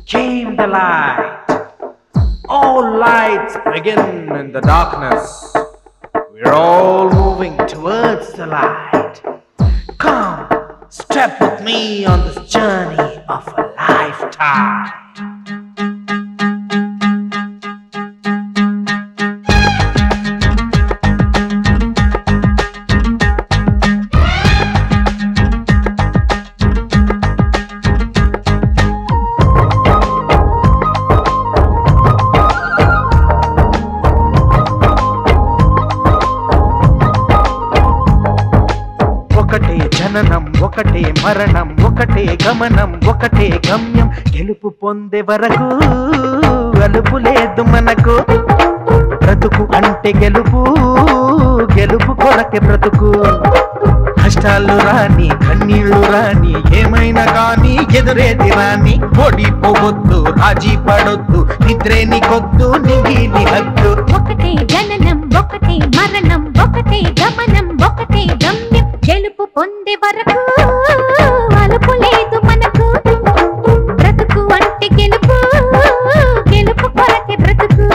came the light. All lights begin in the darkness. We're all moving towards the light. Come, step with me on this journey of a lifetime. ఒకటే జననం ఒకటే మరణం ఒకటే గమనం ఒకటే గమ్యం గెలుపు పొందే వరకు అలుపు లేదు మనకు బ్రతుకు అంటే గెలుపు గెలుపు కొరకే బ్రతుకు కష్టాలు రాని కన్నీళ్లు రాని ఏమైనా కానీ ఎదురేది రాని ఓడిపోవద్దు రాజీ పడొద్దు నిద్రే నీకొద్దు నిగిలి హద్దు ఒకటే జననం ఒకటే మరణం ఒకటే గమనం ఒకటే గమ్యం గెలుపు పొందే వరకు అలుపు లేదు మనకు బ్రతుకు అంటే గెలుపు గెలుపు కొరకే బ్రతుకు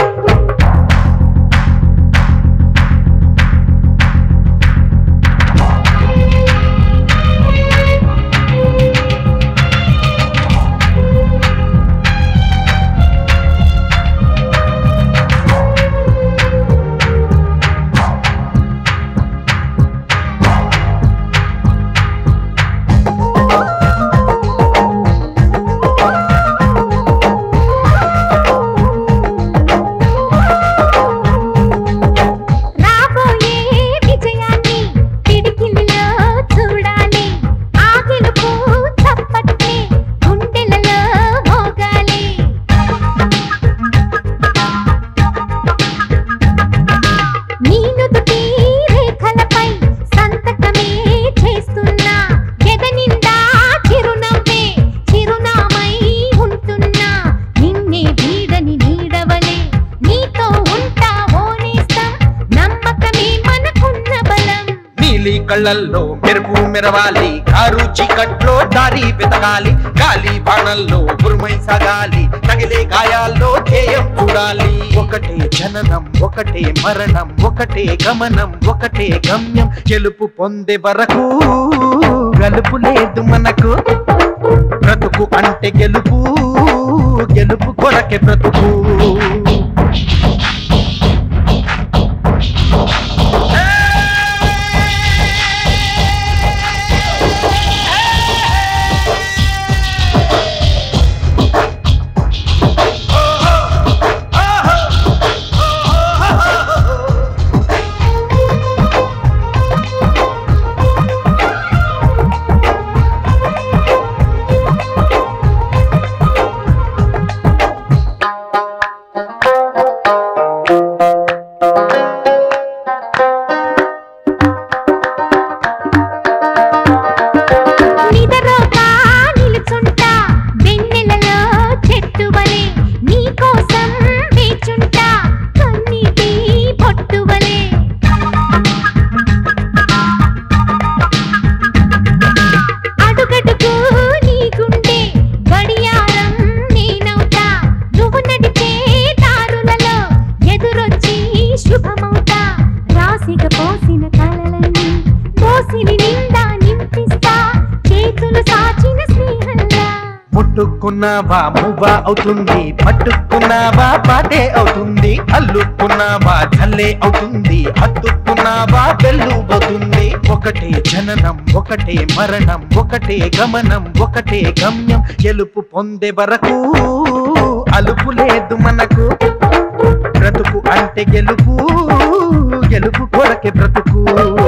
రాబోయే విజయాన్ని పిడికిలిలో చూడాలి ఆ గెలుపు చప్పట్లే గుండెలలో మోగాలి నీ నుదుటి రేఖలపై సంతకమే చేస్తున్నా ఎద నిండా చిరునవ్వే చిరునామై ఉంటున్నా నిన్నే వీడని నీడవలే నీతో ఉంటా ఓనేస్తం నమ్మకమే మనకున్న బలం నీలి కళ్ళల్లో మెరుపు మెరవాలి కారు చీకట్లో దారి వెతకాలి గాలి బాణల్లో ఉరుమై సాగాలి తగిలే గాయాల్లో ధ్యేయం చూడాలి ఒకటే జననం ఒకటే మరణం ఒకటే గమనం ఒకటే గమ్యం గెలుపు పొందే వరకు గలుపు లేదు మనకు బ్రతుకు అంటే గెలుపు గెలుపు కొరకే బ్రతుకు నిదరోగా నిలుచుంటా వెన్నెలలో చెట్టువలే నీ కోసం వేచుంటా కన్నీటి పొట్టువలే అడుగడుగు నీ గుండె గడియారం నేనవుతా నువ్వు నడిచే దారులలో ఎదురొచ్చి శుభమవుతా రాసిగ పోసిన కలలన్నీ మోసిని నిండా నింపిస్తా చేతులు సాచిన స్నేహంలా ముట్టుకున్నావా మువ్వా అవుతుంది పట్టుకున్నావా పాటే అవుతుంది అల్లుకున్నావా జల్లే అవుతుంది హత్తుకున్నావా వెల్లుబోతుంది ఒకటే జననం ఒకటే మరణం ఒకటే గమనం ఒకటే గమ్యం గెలుపు పొందే వరకు అలుపు లేదు మనకు బ్రతుకు అంటే గెలుపు గెలుపు కొరకే బ్రతుకు